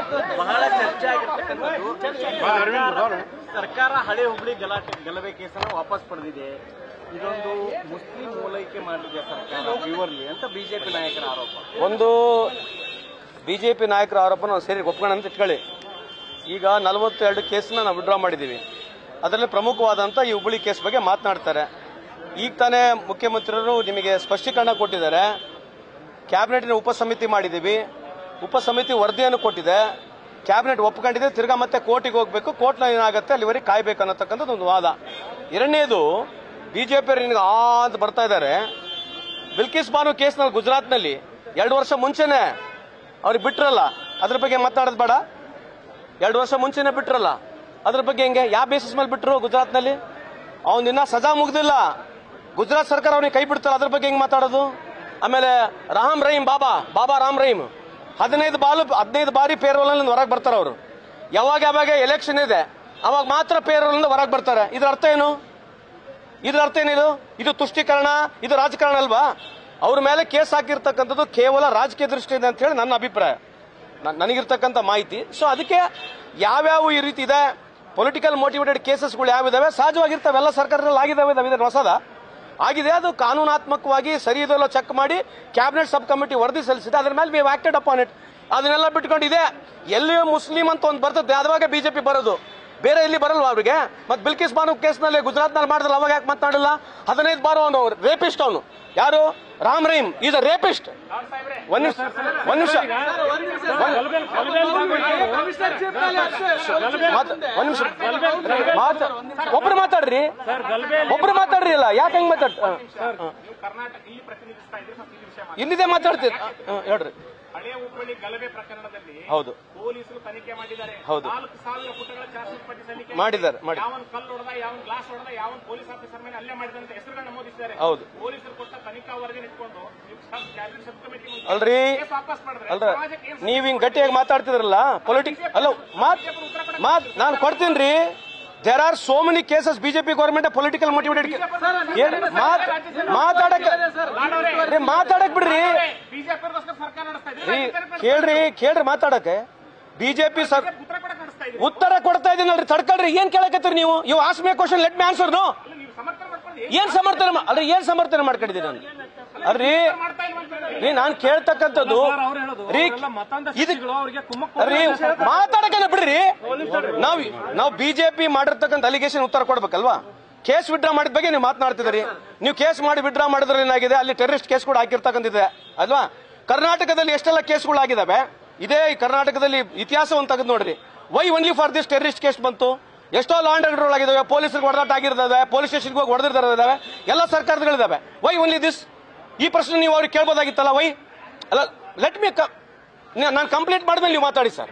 ಬಹಳ ಚರ್ಚೆ ಆಗಿರ್ತಕ್ಕಂಥದ್ದು ಸರ್ಕಾರ- ಸರ್ಕಾರ ಹಳೆ ಹುಬ್ಳಿ ಗಲಾಟೆ ಗಲಭೆ ಕೇಸನ್ನು ವಾಪಸ್ ಪಡೆದಿದೆ ಇದೊಂದು ಮುಸ್ಲಿಂ ಮೂಲೈಕೆ ಮಾಡಿದೆ ಸರ್ಕಾರ ಇವರ್ಲಿ ಅಂತ ಬಿಜೆಪಿ ನಾಯಕರ ಆರೋಪ ಒಂದು ಬಿಜೆಪಿ ನಾಯಕರ ಆರೋಪನ ನಾವು ಸೇರಿ ಒಪ್ಕೊಳ್ಳೋಣ ಅಂತ ಇಟ್ಕೊಳ್ಳಿ ಈಗ ನಲವತ್ತೆರಡು ಕೇಸ್ನ ನಾವು ವಿಡ್ರಾ ಮಾಡಿದ್ದೀವಿ ಅದರಲ್ಲಿ ಪ್ರಮುಖವಾದಂಥ ಈ ಹುಬ್ಬಳ್ಳಿ ಕೇಸ್ ಬಗ್ಗೆ ಮಾತನಾಡ್ತಾರೆ ಈಗ ತಾನೇ ಮುಖ್ಯಮಂತ್ರಿಗಳು ನಿಮಗೆ ಸ್ಪಷ್ಟೀಕರಣ ಕೊಟ್ಟಿದ್ದಾರೆ ಕ್ಯಾಬಿನೆಟ್ನ ಉಪಸಮಿತಿ ಮಾಡಿದ್ದೀವಿ ಉಪಸಮಿತಿ ವರದಿಯನ್ನು ಕೊಟ್ಟಿದೆ ಕ್ಯಾಬಿನೆಟ್ ಒಪ್ಕೊಂಡಿದೆ ತಿರ್ಗಾ ಮತ್ತೆ ಕೋರ್ಟಿಗೆ ಹೋಗಬೇಕು ಕೋರ್ಟ್ನ ಏನಾಗುತ್ತೆ ಅಲ್ಲಿವರೆಗೆ ಕಾಯ್ಬೇಕು ಅನ್ನತಕ್ಕಂಥದ್ದು ಒಂದು ವಾದ ಎರಡನೇದು ಬಿಜೆಪಿ ನಿನಗೆ ಆ ಅಂತ ಬರ್ತಾ ಇದ್ದಾರೆ ಬಿಲ್ಕಿಸ್ ಬಾನು ಕೇಸ್ನಲ್ಲಿ ಗುಜರಾತ್ನಲ್ಲಿ ಎರಡು ವರ್ಷ ಮುಂಚೆನೆ ಅವ್ರಿಗೆ ಬಿಟ್ರಲ್ಲ ಅದ್ರ ಬಗ್ಗೆ ಮಾತಾಡೋದು ಬೇಡ ಎರಡು ವರ್ಷ ಮುಂಚೆನೆ ಬಿಟ್ರಲ್ಲ ಅದ್ರ ಬಗ್ಗೆ ಹೆಂಗೆ ಯಾವ ಬೇಸಿಸ್ ಮೇಲೆ ಬಿಟ್ರು ಗುಜರಾತ್ನಲ್ಲಿ ಅವ್ನು ಇನ್ನ ಸಜಾ ಮುಗ್ದಿಲ್ಲ ಗುಜರಾತ್ ಸರ್ಕಾರ ಅವನಿಗೆ ಕೈ ಬಿಡ್ತಲ್ಲ ಅದ್ರ ಬಗ್ಗೆ ಹೆಂಗ್ ಮಾತಾಡೋದು ಆಮೇಲೆ ರಾಮ್ ರಹೀಮ್ ಬಾಬಾ ಬಾಬಾ ರಾಮ್ ರಹೀಮ್ ಹದಿನೈದು ಬಾಲು ಹದಿನೈದು ಬಾರಿ ಪೇರೋಲ್ ಹೊರಗೆ ಬರ್ತಾರೆ ಅವರು ಯಾವಾಗ ಯಾವಾಗ ಎಲೆಕ್ಷನ್ ಇದೆ ಅವಾಗ ಮಾತ್ರ ಪೇರೋಲ್ ಹೊರಗೆ ಬರ್ತಾರೆ ಇದ್ರ ಅರ್ಥ ಏನು ಇದ್ರ ಅರ್ಥ ಏನಿದು ಇದು ತುಷ್ಟೀಕರಣ ಇದು ರಾಜಕಾರಣ ಅಲ್ವಾ ಅವ್ರ ಮೇಲೆ ಕೇಸ್ ಹಾಕಿರ್ತಕ್ಕಂಥದ್ದು ಕೇವಲ ರಾಜಕೀಯ ದೃಷ್ಟಿಯಿಂದ ಅಂತ ಹೇಳಿ ನನ್ನ ಅಭಿಪ್ರಾಯ ನ- ನನಗಿರ್ತಕ್ಕಂಥ ಮಾಹಿತಿ ಸೊ ಅದಕ್ಕೆ ಯಾವ್ಯಾವ ಈ ರೀತಿ ಇದೆ ಪೊಲಿಟಿಕಲ್ ಮೋಟಿವೇಟೆಡ್ ಕೇಸಸ್ಗಳು ಯಾವಿದಾವೆ ಸಹಜವಾಗಿರ್ತವೆ ಎಲ್ಲ ಸರ್ಕಾರದಲ್ಲಿ ಆಗಿದಾವೆ ಇದಾವೆ ಇದನ್ನ ಹೊಸದ ಆಗಿದೆ ಅದು ಕಾನೂನಾತ್ಮಕವಾಗಿ ಸರಿ ಇದೆಲ್ಲ ಚೆಕ್ ಮಾಡಿ ಕ್ಯಾಬಿನೆಟ್ ಸಬ್ ಕಮಿಟಿ ವರದಿ ಸಲ್ಲಿಸಿದೆ ಅದ್ರ ಮೇಲೆ ವಿ ಆಕ್ಟೆಡ್ ಅಪಾನ್ ಇಟ್ ಅದನ್ನೆಲ್ಲ ಬಿಟ್ಕೊಂಡಿದೆ ಎಲ್ಲಿ ಮುಸ್ಲಿಂ ಅಂತ ಒಂದು ಬರ್ತದೆ ಅದ್ವಾಗ ಬಿಜೆಪಿ ಬರೋದು ಬೇರೆ ಇಲ್ಲಿ ಬರಲ್ವಾ ಅವ್ರಿಗೆ ಮತ್ತೆ ಬಿಲ್ಕಿಸ್ ಬಾನು ಕೇಸ್ನಲ್ಲಿ ಗುಜರಾತ್ನಲ್ಲಿ ಮಾಡಿದ್ರೆ ಅವಾಗ ಯಾಕೆ ಮಾತನಾಡಿಲ್ಲ ಹದಿನೈದು ಬಾರು ಅವನು ರೇಪಿಸ್ಟ್ ಅವನು ಯಾರು Ram Rahim is a rapist ಒಂದ್ ನಿಮಿಷ ಒಂದ್ ನಿಮಿಷ ಮಾತ್- ಒಂದ್ ನಿಮಿಷ ಮಾತ್- ಒಬ್ರು ಮಾತಾಡ್ರಿ ಒಬ್ರು ಮಾತಾಡ್ರಿ ಅಲ್ಲ ಯಾಕೆ ಹಂಗ್ ಮಾತಾಡ್ ಹ, ಹ. ಇಲ್ಲಿದೆ ಮಾತಾಡ್ತೀರಿ ಹ, ಹ, ಹೇಳ್ರಿ ಹಳೆಯ ಹುಬ್ಬಳ್ಳಿ ಗಲಭೆ ಪ್ರಕರಣದಲ್ಲಿ ಹೌದು ಪೊಲೀಸರು ತನಿಖೆ ಮಾಡಿದ್ದಾರೆ ಹೌದು. ನಾಲ್ಕು ಸಾವಿರ ಪುಟಗಳ ಚಾರ್ಜ್ ಶೀಟ್ ಪಟ್ಟಿ ಸಲ್ಲಿಕೆ ಮಾಡಿದ್ದಾರೆ, ಮಾಡಿ. ಯಾವನ್ ಕಲ್ಲು ಹೊಡೆದ ಯಾವನ್ ಗ್ಲಾಸ್ ಹೊಡೆದ ಯಾವನ್ ಪೊಲೀಸ್ ಆಫೀಸರ್ ಮೇಲೆ ಅಲ್ಲೇ ಮಾಡಿದಂತ ಹೆಸರುಗಳನ್ನ ನಮೂದಿಸಿದ್ದಾರೆ ಹೌದು. ಪೊಲೀಸರು ಕೊಟ್ಟ ತನಿಖಾ ವರದಿ ಇಟ್ಕೊಂಡು ನೀವು ಸಬ್ ಕ್ಯಾಬಿನೆಟ್ ಸಬ್ ಕಮಿಟಿ ಮುಂದೆ ಅಲ್ರಿ ಕೇಸ್ ವಾಪಸ್ ಮಾಡಿದ್ರೆ ಅಲ್ರ ಸಮಾಜಕ್ಕೆ ಏನ್ ನೀವ್ ಹಿಂಗ್ ಗಟ್ಟಿಯಾಗಿ ಮಾತಾಡ್ತಿದ್ರಲ್ಲ ಪೊಲಿಟಿಕ್ ಅಲ್ಲ ಮಾತ್ ಮಾತ್ ನಾನು ಕೊಡ್ತೀನಿ there are so many cases BJP government political motivated ಮಾತ್ ಮಾತಾಡಕ್ ರೀ, ಮಾತಾಡಕ್ ಬಿಡ್ರಿ ಬಿಜೆಪಿ ಸರ್ಕಾರ ನಡೆಸ್ತಾ ರೀ ಇದೆ ಕೇಳ್ರಿ ಕೇಳ್ರಿ ಮಾತಾಡಕ್ಕೆ ಬಿಜೆಪಿ ಸರ್ ಉತ್ತರ ಕೊಡಕ್ ನಡೆಸ್ತಾ ಇದೆ ಉತ್ತರ ಕೊಡ್ತಾ ಇದೀನಲ್ರಿ ತಡ್ಕೊಳ್ರಿ ಏನ್ ಕೇಳಕತ್ತೀರಿ ನೀವು you ask me question let me answer no ನೀವು ಸಮರ್ಥನೆ ಮಾಡ್ಕೊಂಡು ಏನ್ ಸಮರ್ಥನೆ ಮಾ- ಅಲ್ರಿ ಏನ್ ಸಮರ್ಥನೆ ಮಾಡ್ಕೊಂಡಿದ್ದೀನಿ ನಾನು ಅಲ್ರಿ ಮಾಡ್ತಾ ಇಲ್ವಾ ಅಂತ ಹೇಳಿ. ರೀ ನಾನ್ ಕೇಳ್ತಕ್ಕಂಥದ್ದು ರೀ ಇದು ರೀ ಮಾತಾಡಕನ ಬಿಡ್ರಿ ನಾವ್ ನಾವ್ ಬಿಜೆಪಿ ಮಾಡಿರ್ತಕ್ಕಂಥ ಅಲಿಗೇಷನ್ ಉತ್ತರ ಕೊಡ್ಬೇಕಲ್ವಾ ಕೇಸ್ ವಿಡ್ರಾ ಮಾಡಿದ ಬಗ್ಗೆ ನೀವು ಮಾತನಾಡ್ತಿದ್ದೀರಿ ನೀವು ಕೇಸ್ ಮಾಡಿ ವಿಡ್ರಾ ಮಾಡಿದ್ರೆ ಏನಾಗಿದೆ ಅಲ್ಲಿ ಟೆರರಿಸ್ಟ್ ಕೇಸ್ ಕೂಡ ಹಾಕಿರ್ತಕ್ಕಂಥದ್ದಿದೆ ಅಲ್ವಾ ಕರ್ನಾಟಕದಲ್ಲಿ ಎಷ್ಟೆಲ್ಲ ಕೇಸ್ಗಳು ಆಗಿದಾವೆ ಇದೇ ಈ ಕರ್ನಾಟಕದಲ್ಲಿ ಇತಿಹಾಸವನ್ನು ತೆಗೆದು ನೋಡ್ರಿ why only for this terrorist case ಬಂತು ಎಷ್ಟೋ ಲಾಂಡ್ ಆರ್ಡರ್ ಆಗಿದಾವೆ ಪೊಲೀಸರಿಗೆ ಹೊಡೆದಾಟ ಆಗಿರ್ತದೆ ಪೊಲೀಸ್ ಸ್ಟೇಷನ್ಗೆ ಹೋಗಿ ಹೊಡೆದಿರ್ತಾವೆ ಎಲ್ಲ ಸರ್ಕಾರಗಳಿದಾವೆ ವೈ ಓನ್ಲಿ ದಿಸ್ ಈ ಪ್ರಶ್ನೆ ನೀವು ಅವ್ರಿಗೆ ಕೇಳ್ಬೋದಾಗಿತ್ತಲ್ಲ ವೈ ಅಲ್ಲ ಲೆಟ್ ಮಿ ನಾನು ಕಂಪ್ಲೀಟ್ ಮಾಡಿದ್ಮೇಲೆ ನೀವು ಮಾತಾಡಿ ಸರ್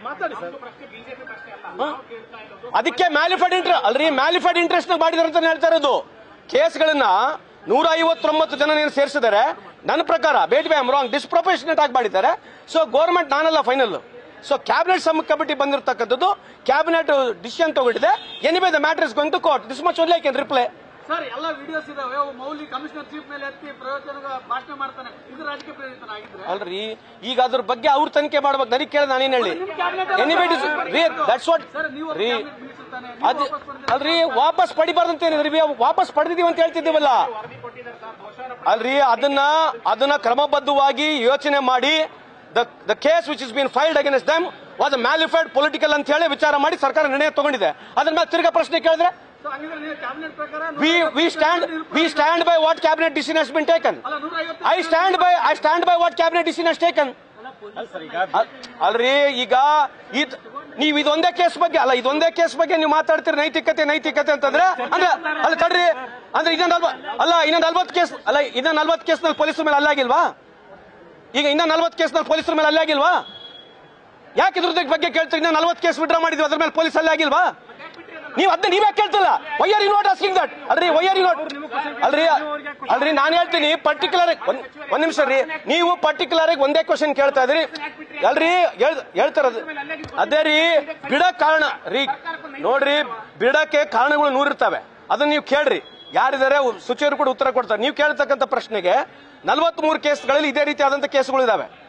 ಅದಕ್ಕೆ ಮ್ಯಾಲಿಫೈಡ್ ಇಂಟ್ರೆಸ್ಟ್ ಅಲ್ರಿ ಮ್ಯಾಲಿಫೈಡ್ ಇಂಟ್ರೆಸ್ಟ್ ಮಾಡಿದಾರೆ ಅಂತ ಹೇಳ್ತಾ ಇರೋದು ಕೇಸ್ಗಳನ್ನ ನೂರ ಐವತ್ತೊಂಬತ್ತು ಜನ ಏನು ಸೇರಿಸಿದ್ದಾರೆ ನನ್ನ ಪ್ರಕಾರ ಬೇಟ್ ಬೈ ರಾಂಗ್ ಡಿಸ್ಪ್ರೊಫೆಷನೇಟ್ ಆಗಿ ಮಾಡಿದ್ದಾರೆ ಸೊ ಗೌರ್ಮೆಂಟ್ ನಾನಲ್ಲ final so cabinet sub committee ಬಂದಿರತಕ್ಕಂಥದ್ದು ಕ್ಯಾಬಿನೆಟ್ ಡಿಸಿಷನ್ ತಗೊಂಡಿದೆ anyway the matter is going to court this much only I can reply sir ಎಲ್ಲ ವಿಡಿಯೋಸ್ ಇದಾವೆ ಅವು ಮೌಲಿ ಕಮಿಷನರ್ ಚೀಫ್ ಮೇಲೆ ಎತ್ತಿ ಪ್ರಯೋಜನ ಭಾಷಣ ಮಾಡ್ತಾನೆ ಇದು ರಾಜಕೀಯ ಪ್ರೇರಿತನಾಗಿದ್ರೆ ಅಲ್ರಿ ಈಗ ಅದ್ರ ಬಗ್ಗೆ ಅವ್ರು ತನಿಖೆ ಮಾಡ್ಬೇಕು ನನಗೆ ಕೇಳಿ ನಾನೇನ್ ಹೇಳಿ ಎನಿಬೈ ರೀ ದಟ್ಸ್ ವಾಟ್ ನೀವು ರೀ ಕ್ಯಾಬಿನೆಟ್ ಮಿನಿಸ್ಟರ್ ತಾನೆ ಅದ್ ಅಲ್ರಿ ವಾಪಸ್ ಪಡಿಬಾರ್ದಂತ ಏನಿದ್ರಿ ವಾಪಸ್ ಪಡೆದಿದೀವಿ ಅಂತ ಹೇಳ್ತಿದ್ದೀವಲ್ಲ ಅಲ್ರಿ ಅದನ್ನ ಅದನ್ನ ಕ್ರಮಬದ್ಧವಾಗಿ ಯೋಚನೆ ಮಾಡಿ the the case which is been filed against them was malafide political ಅಂತ ಹೇಳಿ ವಿಚಾರ ಮಾಡಿ ಸರ್ಕಾರ ನಿರ್ಣಯ ತಗೊಂಡಿದೆ ಅದ್ರ ಮೇಲೆ ತಿರ್ಗಾ ಪ್ರಶ್ನೆ ಕೇಳಿದ್ರೆ ಸೊ ಹಂಗಿದ್ರೆ ನೀವು ಕ್ಯಾಬಿನೆಟ್ ಪ್ರಕಾರ we we stand we stand by what cabinet decision has been taken ಅಲ್ಲ ನೂರ ಐವತ್ತು I stand by I stand by what cabinet decision has taken ಅಲ್- ಅಲ್ರಿ ಈಗ ಇದ್ ನೀವ್ ಇದೊಂದೇ ಕೇಸ್ ಬಗ್ಗೆ ಅಲ್ಲ ಇದೊಂದೇ ಕೇಸ್ ಬಗ್ಗೆ ನೀವು ಮಾತಾಡ್ತೀರಿ ನೈತಿಕತೆ ನೈತಿಕತೆ ಅಂತಂದ್ರೆ ಅಂದ್ರೆ ಅಲ್ಲ ತಡ್ರಿ ಅಂದ್ರೆ ಇನ್ನೊಂದ್ ನಲ್ವ ಅಲ್ಲ ಇನ್ನೊಂದ್ ನಲ್ವತ್ತು ಕೇಸ್ ಅಲ್ಲ ಇನ್ನೊಂದ್ ನಲ್ವತ್ತು ಕೇಸ್ನಲ್ಲಿ ಪೊಲೀಸರ ಮೇಲೆ ಅಲ್ಲೇ ಆಗಿಲ್ವಾ ಈಗ ಇನ್ನ ನಲ್ವತ್ತು ಕೇಸ್ನಲ್ಲಿ ಪೊಲೀಸರ ಮೇಲೆ ಅಲ್ಲೇ ಆಗಿಲ್ವಾ ಯಾಕೆ ಇದ್ರ ಬಗ್ಗೆ ಕೇಳ್ತೀರಿ ಇನ್ನ ನಲ್ವತ್ತು ಕೇಸ್ ವಿಡ್ರಾ ಮಾಡಿದ್ವಿ ಅದ್ರ ಮೇಲೆ ಪೊಲೀಸ್ ಅಲ್ಲೇ ಆಗಿಲ್ವಾ ನೀವು ಅದನ್ನ ನೀವೇ ಕೇಳ್ತಿಲ್ಲ why are you not asking that alright why are you not alright alright ನಾನು ಹೇಳ್ತೀನಿ ಪರ್ಟಿಕ್ಯುಲರ್ ಒಂದ್ ಒಂದ್ ನಿಮಿಷ ರೀ ನೀವು ಪರ್ಟಿಕ್ಯುಲರ್ ಆಗಿ ಒಂದೇ ಕ್ವಶನ್ ಕೇಳ್ತಾ ಇದ್ರಿ ಅಲ್ರಿ ಹೇಳ್- ಹೇಳ್ತಾರದು ಅದೇ ರೀ ಬಿಡಕ್ ಕಾರಣ ರೀ ನೋಡ್ರಿ ಬಿಡಕ್ಕೆ ಕಾರಣಗಳು ನೂರಿರ್ತವೆ ಅದನ್ನ ನೀವು ಕೇಳ್ರಿ ಯಾರಿದ್ದಾರೆ ಸಚಿವರು ಕೂಡ ಉತ್ತರ ಕೊಡ್ತಾರೆ ನೀವು ಕೇಳ್ತಕ್ಕಂಥ ಪ್ರಶ್ನೆಗೆ ನಲವತ್ತ್ ಮೂರು ಕೇಸ್ಗಳಲ್ಲಿ ಇದೇ ರೀತಿ ಆದಂತ ಕೇಸ್ಗಳು ಇದಾವೆ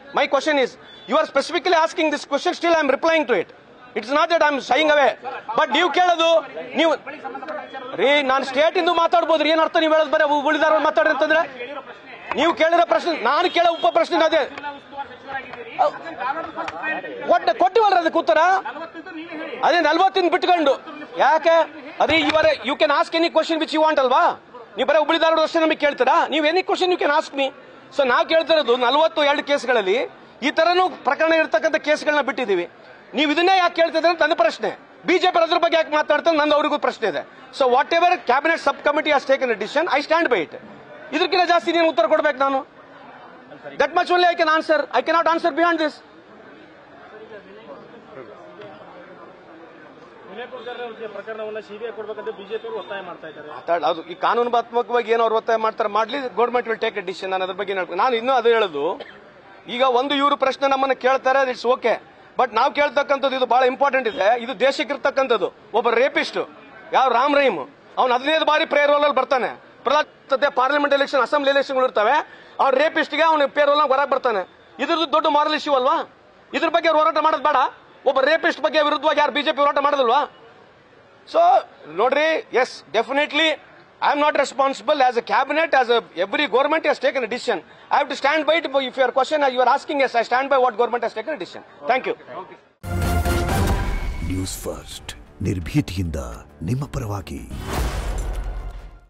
my question is you are specifically asking this question still I am replying to it it's not that I am shying away but ನೀವು ಕೇಳೋದು ನೀವು ರೀ ನಾನು ಸ್ಟೇಟ್ ಇಂದು ಮಾತಾಡ್ಬೋದು ಏನ್ ಅರ್ಥ ನೀವು ಹೇಳೋದು ಬರೀ ಉಳಿದಾರ ಮಾತಾಡ್ರಿ ಅಂತಂದ್ರೆ ನೀವು ಕೇಳಿರೋ ಪ್ರಶ್ನೆ ನಾನು ಕೇಳೋ ಉಪ ಪ್ರಶ್ನೆ ಅದೇ ಜಿಲ್ಲಾ ಉಸ್ತುವಾರಿ ಸಚಿವರಾಗಿದ್ದೀರಿ ಅದನ್ನ ತಾವೆಲ್ಲರೂ first priority ಒಟ್ಟು ಕೊಟ್ಟಿವಲ್ರ ಅದಕ್ಕೆ ಉತ್ತರ ನಲವತ್ತಿದ್ದು ನೀವೇ ಹೇಳಿ ಅದೇ ನಲ್ವತ್ತಿನ ಬಿಟ್ಕೊಂಡು ಯಾಕೆ ಅದೇ ಇವರ you can ask any question which you want ಅಲ್ವಾ ನೀವು ಬರೀ ಹುಬ್ಳಿದಾರರು ಅಷ್ಟೇ ನಮಗೆ ಕೇಳ್ತೀರಾ ನೀವು any question you can ask me so ನಾವು ಕೇಳ್ತಿರೋದು ನಲವತ್ತು ಎರಡು ಕೇಸ್ಗಳಲ್ಲಿ ಈ ತರನು ಪ್ರಕರಣ ಇರ್ತಕ್ಕಂಥ ಕೇಸ್ಗಳನ್ನ ಬಿಟ್ಟಿದ್ದೀವಿ ನೀವು ಇದನ್ನೇ ಯಾಕೆ ಕೇಳ್ತಿದ್ರೆ ಅಂತ ನನ್ನ ಪ್ರಶ್ನೆ ಬಿಜೆಪಿ ಅದ್ರ ಬಗ್ಗೆ ಯಾಕೆ ಮಾತಾಡ್ತಾರೆ ನಂದು ಅವರಿಗೂ ಪ್ರಶ್ನೆ ಇದೆ so whatever cabinet sub committee has taken decision I stand by it ಇದಕ್ಕಿಂತ ಜಾಸ್ತಿ ನೀನು ಉತ್ತರ ಕೊಡ್ಬೇಕು ನಾನು that much only I can answer I cannot answer beyond this Vinay Kulkarni ಅವ್ರ ಪ್ರಕರಣವನ್ನ ಸಿಬಿಐ ಕೊಡ್ಬೇಕಂತ ಬಿಜೆಪಿ ಅವರು ಒತ್ತಾಯ ಮಾಡ್ತಾ ಇದ್ದಾರೆ ಮಾತಾಡ ಅದು ಈ ಕಾನೂನಾತ್ಮಕವಾಗಿ ಏನು ಅವ್ರು ಒತ್ತಾಯ ಮಾಡ್ತಾರೆ ಮಾಡ್ಲಿ government will take a decision ನಾನು ಅದ್ರ ಬಗ್ಗೆ ಹೇಳ್ತೀನಿ. ನಾನು ಇನ್ನೂ ಅದು ಹೇಳೋದು ಈಗ ಒಂದು ಇವರು ಪ್ರಶ್ನೆ ನಮ್ಮನ್ನ ಕೇಳ್ತಾರೆ ಇಟ್ಸ್ ಓಕೆ ಬಟ್ ನಾವು ಕೇಳ್ತಕ್ಕಂಥದ್ದು ಇದು ಬಹಳ ಇಂಪಾರ್ಟೆಂಟ್ ಇದೆ ಇದು ದೇಶಕ್ಕೆ ಇರ್ತಕ್ಕಂಥದ್ದು ಒಬ್ಬ ರೇಪಿಸ್ಟ್ ಯಾವ ರಾಮ್ ರಹೀಮ್ ಅವ್ನು ಹದಿನೈದು ಬಾರಿ ಪ್ರೇಯರ್ ರೋಲ್ ಅಲ್ಲಿ ಬರ್ತಾನೆ ಪ್ರಧಾನ ಪಾರ್ಲಿಮೆಂಟ್ ಎಲೆಕ್ಷನ್ ಅಸೆಂಬ್ಲಿ ಎಲೆಕ್ಷನ್ ಇರ್ತವೆ ಅವ್ರ ರೇಪಿಸ್ಟ್ಗೆ ಅವ್ನು ಪೇರ್ ರೋಲ್ ಹೊರಗೆ ಬರ್ತಾನೆ ಇದ್ರದ್ದು ದೊಡ್ಡ ಮಾರಲ್ ಇಶ್ಯೂ ಅಲ್ವಾ ಇದ್ರ ಬಗ್ಗೆ ಅವ್ರು ಹೋರಾಟ ಮಾಡೋದು ಬೇಡ ಒಬ್ಬ ರೇಪಿಸ್ಟ್ ಬಗ್ಗೆ ವಿರುದ್ಧವಾಗಿ ಯಾರು ಬಿಜೆಪಿ ಹೋರಾಟ ಮಾಡೋದಲ್ವಾ ಸೊ ನೋಡ್ರಿ yes definitely I am not responsible as a cabinet as every government has taken a decision I have to stand by if your question you are asking yes I stand by what government has taken a decision thank you news first ನಿರ್ಭೀತಿಯಿಂದ ನಿಮ್ಮ ಪರವಾಗಿ